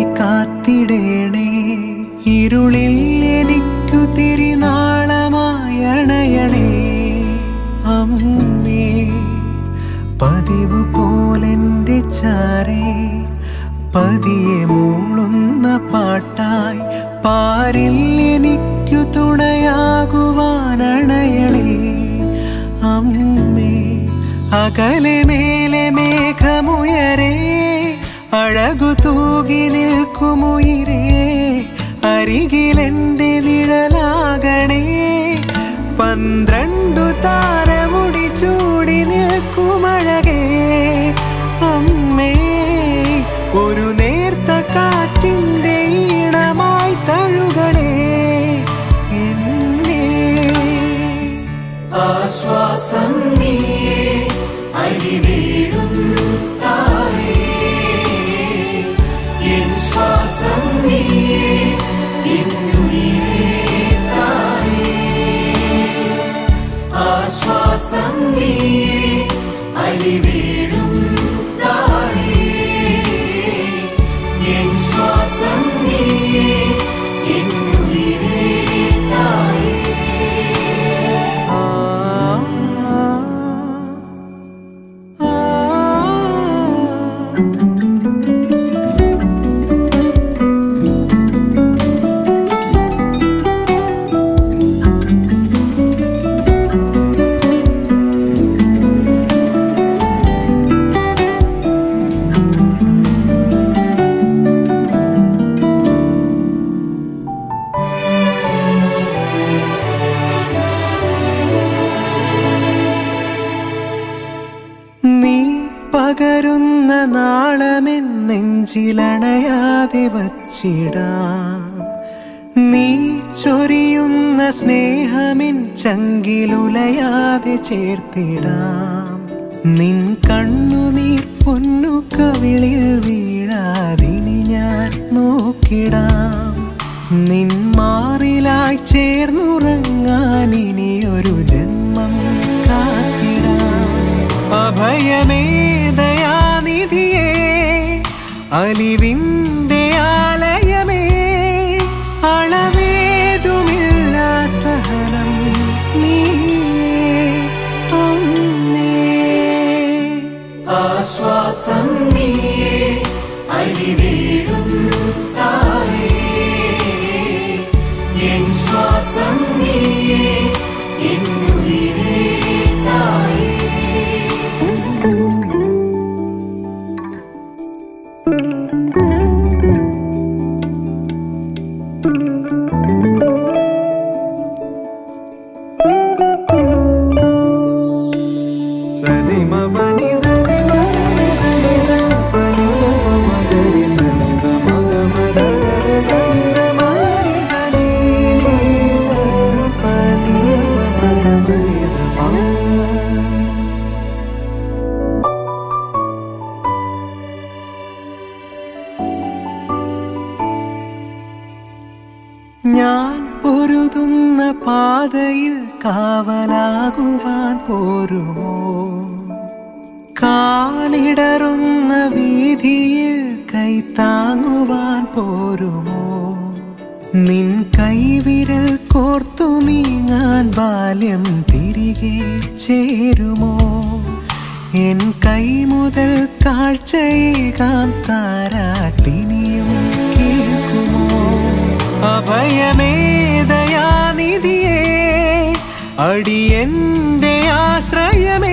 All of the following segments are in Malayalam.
കാത്തിടേണേ ഇരുളിൽ എനിക്കു തിരിനാളമായണയണേ അമ്മേ പതിവ് പോലെന്റെ ചാരേ പതിയെ മൂളുന്ന പാട്ടായി പാരിൽ എനിക്കു തുണയാകുവാനണയണേ അമ്മേ അകലെ മേലെ മേഘമുയരേ അഴകു തൂകി നിൽക്കുമുയിരേ അരികിലെന്റെ നിഴലാകണേ പന്ത്രണ്ടു താരമുടി ചൂടി നിൽക്കുമഴകേ അമ്മേ ഒരു നേർത്ത കാറ്റിന്റെ ഈണമായി തഴുകണേ എന്നെ ആശ്വാസം നീയേ അരിവേടും തായേ എൻ ശ്വാസം നീയേ എന്നുയിരേ തായേ ആശ്വാസം നീയേ അരിവേടും തായേ എൻ ശ്വാസം നീയേ എന്നുയിരേ തായേ ആ ആ നീ പകരുന്ന നാളമെൻ നെഞ്ചിലണയാതെ വച്ചിടാം നീ ചൊരിയുന്ന സ്നേഹമിൻ ചങ്കിലുലയാതെ ചേർത്തിടാം നിൻ കണ്ണുനീർ പൊന്നു കവിളിൽ വീഴാതിനി ഞാൻ നോക്കിടാം നിൻ മാറിലായി ചേർന്നുറങ്ങാൻ ഇനിയൊരു ജന്മം കാത്തിടാം അഭയമേദയാനിധിയേ അലിവിൻ്റെ ആലയമേ അളവേതുമില്ല സഹനം നീയേ അമ്മേ ആശ്വാസം നീയേ അരിവേടും തായേ എൻ ശ്വാസം നീയേ എന്നുയിരേ തായേ സരിമ പനി സരിമ ഗരി സനി സ പനി മ മ ഗരി സനി സ മ ഗ മ ര ര സനി സ മ രി സനി നി ധ പനി മ മ ഗ ഗരി സ പ ഞാൻ പൊരുതുന്ന പാതയിൽ കാവലാകുവാൻ പോരുമോ കാലിടറുന്ന വീതിയിൽ കൈത്താങ്ങുവാൻ പോരുമോ നിൻ കൈവിരൽ കോർത്തു നീങ്ങാൻ ബാല്യം തിരികെ ചേരുമോ എൻ കൈ മുതൽ കാഴ്ചയേകാൻ താരാട്ടിനിയും കേൾക്കുമോ അഭയമേദയാനിധിയേ അടിയന്റെ ആശ്രയമേ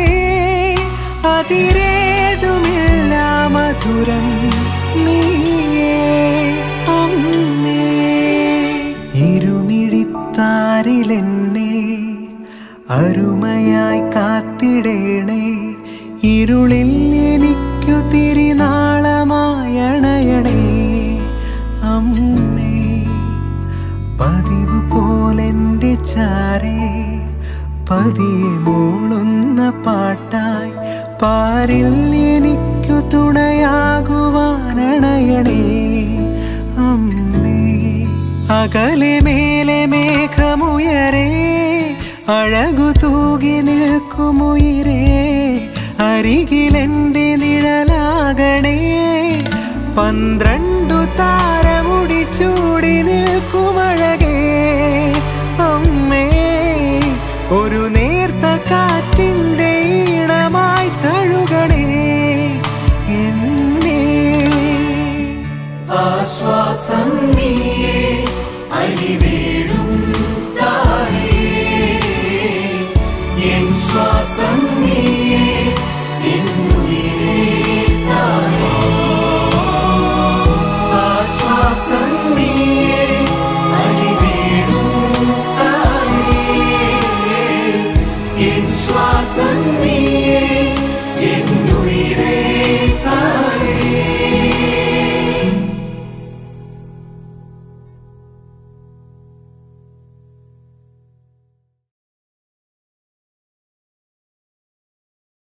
അതിരേതുമില്ല മധുരം നീയേ അമ്മേ ഇരുമിഴിത്താരിലെന്നെ അരുമയായി കാത്തിടേണേ ഇരുളിൽ എനിക്കു തിരിനാളമായണയണേ അമ്മേ പതിവ് പോലെന്റെ ചാരേ പതിയെ മൂളുന്ന പാട്ടായി പാരിൽ എനിക്കു തുണയാകുവാനണയണേ അമ്മേ അകലെ മേലെ മേഘമുയരേ അഴകു തൂകി നിൽക്കുമുയിരേ അരികിലെന്റെ നിഴലാകണേ പന്ത്രണ്ടു താരമുടി ചൂടി നിൽക്കുമഴകേ അമ്മേ ഒരു നേർത്ത കാറ്റിൻ്റെ ഈണമായി തഴുകണേ എന്നെ ആശ്വാസമേ